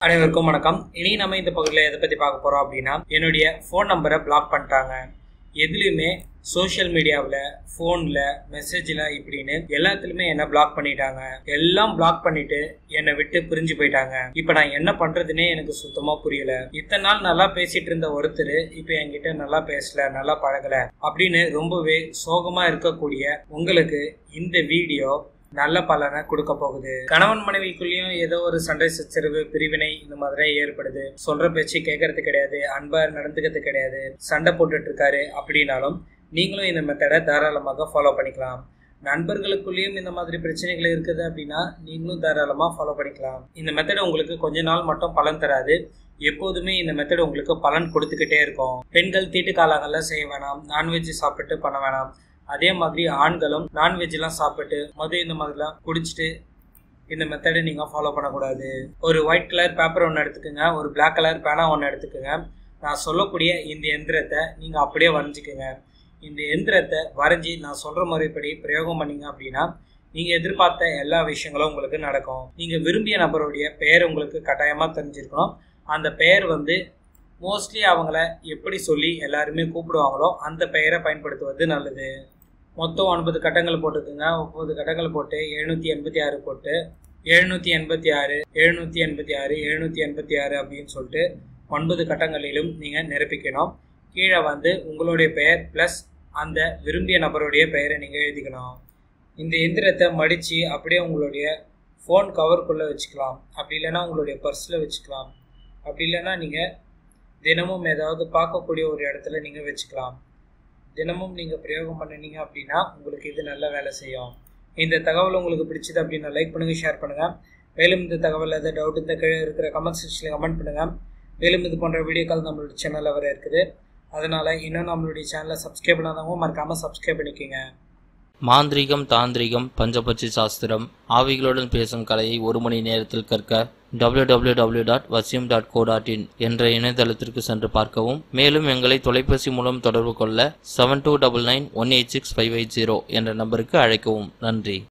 அனைவருக்கும் வணக்கம் இனி நம்ம இந்த பகுதியில் எதை பற்றி பார்க்க போகிறோம் அப்படின்னா என்னுடைய ஃபோன் நம்பரை பிளாக் பண்ணிட்டாங்க எதுலேயுமே சோஷியல் மீடியாவில் ஃபோனில் மெசேஜில் இப்படின்னு எல்லாத்துலேயுமே என்ன பிளாக் பண்ணிட்டாங்க எல்லாம் பிளாக் பண்ணிட்டு என்னை விட்டு பிரிஞ்சு போயிட்டாங்க இப்போ நான் என்ன பண்ணுறதுனே எனக்கு சுத்தமாக புரியல இத்தனை நாள் நல்லா பேசிட்டு இருந்த ஒருத்தர் இப்போ என்கிட்ட நல்லா பேசல நல்லா பழகல அப்படின்னு ரொம்பவே சோகமாக இருக்கக்கூடிய உங்களுக்கு இந்த வீடியோ நல்ல பலனை கொடுக்க போகுது கணவன் மனைவிக்குள்ளேயும் ஏதோ ஒரு சண்டை சச்சரவு பிரிவினை இந்த மாதிரி ஏற்படுது சொல்ற பேச்சு கேட்கறது கிடையாது அன்பா நடந்துக்கிறது கிடையாது சண்டை போட்டுட்டு இருக்காரு அப்படின்னாலும் நீங்களும் இந்த மெத்தடை தாராளமாக ஃபாலோ பண்ணிக்கலாம் நண்பர்களுக்குள்ளேயும் இந்த மாதிரி பிரச்சனைகள் இருக்குது அப்படின்னா நீங்களும் தாராளமாக ஃபாலோ பண்ணிக்கலாம் இந்த மெத்தட் உங்களுக்கு கொஞ்ச நாள் மட்டும் பலன் தராது எப்போதுமே இந்த மெத்தட் உங்களுக்கு பலன் கொடுத்துக்கிட்டே இருக்கும் பெண்கள் தீட்டு காலங்களில் செய்ய வேணாம் நான்வெஜ் சாப்பிட்டு பண்ண வேணாம் அதே மாதிரி ஆண்களும் நான்வெஜ்லாம் சாப்பிட்டு மது இந்த மாதிரிலாம் குடிச்சிட்டு இந்த மெத்தடை நீங்கள் ஃபாலோ பண்ணக்கூடாது ஒரு ஒயிட் கலர் பேப்பர் ஒன்று எடுத்துக்கோங்க ஒரு பிளாக் கலர் பேனா ஒன்று எடுத்துக்கோங்க நான் சொல்லக்கூடிய இந்த எந்திரத்தை நீங்கள் அப்படியே வரைஞ்சிக்கோங்க இந்த எந்திரத்தை வரைஞ்சி நான் சொல்கிற முறைப்படி பிரயோகம் பண்ணீங்க அப்படின்னா நீங்கள் எதிர்பார்த்த எல்லா விஷயங்களும் உங்களுக்கு நடக்கும் நீங்கள் விரும்பிய நபருடைய பெயர் உங்களுக்கு கட்டாயமாக தெரிஞ்சிருக்கணும் அந்த பெயர் வந்து மோஸ்ட்லி அவங்கள எப்படி சொல்லி எல்லாருமே கூப்பிடுவாங்களோ அந்த பெயரை பயன்படுத்துவது நல்லது மொத்தம் ஒன்பது கட்டங்கள் போட்டுக்குங்க ஒன்பது கட்டங்கள் போட்டு எழுநூற்றி எண்பத்தி ஆறு போட்டு எழுநூற்றி எண்பத்தி ஆறு எழுநூற்றி எண்பத்தி ஆறு எழுநூற்றி எண்பத்தி ஆறு அப்படின்னு சொல்லிட்டு ஒன்பது கட்டங்களிலும் நீங்கள் நிரப்பிக்கணும் கீழே வந்து உங்களுடைய பெயர் ப்ளஸ் அந்த விரும்பிய நபருடைய பெயரை நீங்கள் எழுதிக்கணும் இந்த எந்திரத்தை மடித்து அப்படியே உங்களுடைய ஃபோன் கவருக்குள்ளே வச்சுக்கலாம் அப்படி இல்லைன்னா உங்களுடைய பர்ஸில் வச்சுக்கலாம் அப்படி இல்லைன்னா நீங்கள் தினமும் ஏதாவது பார்க்கக்கூடிய ஒரு இடத்துல நீங்கள் வச்சுக்கலாம் தினமும் நீங்கள் பிரயோகம் பண்ணினீங்க அப்படின்னா உங்களுக்கு இது நல்ல வேலை செய்யும் இந்த தகவல் உங்களுக்கு பிடிச்சது அப்படின்னா லைக் பண்ணுங்கள் ஷேர் பண்ணுங்கள் மேலும் இந்த தகவல் எதாவது டவுட் இந்த கீழே இருக்கிற கமெண்ட் செக்ஷனில் கமெண்ட் பண்ணுங்கள் மேலும் இது போன்ற வீடியோக்கள் நம்மளுடைய சேனலில் வர இருக்குது அதனால் இன்னும் நம்மளுடைய சேனலை சப்ஸ்கிரைப் பண்ணாதவங்க மறக்காமல் சப்ஸ்கிரைப் பண்ணிக்கோங்க மாந்திரீகம் தாந்திரிகம் பஞ்சபட்சி சாஸ்திரம் ஆவிகளுடன் பேசும் கலையை ஒரு மணி நேரத்தில் கற்க www.vasim.co.in டாட் வசியம் டாட் கோ டாட் இன் என்ற இணையதளத்திற்கு சென்று பார்க்கவும் மேலும் எங்களை தொலைபேசி மூலம் தொடர்பு கொள்ள seven two double nine one eight six five eight zero என்ற நம்பருக்கு அழைக்கவும் நன்றி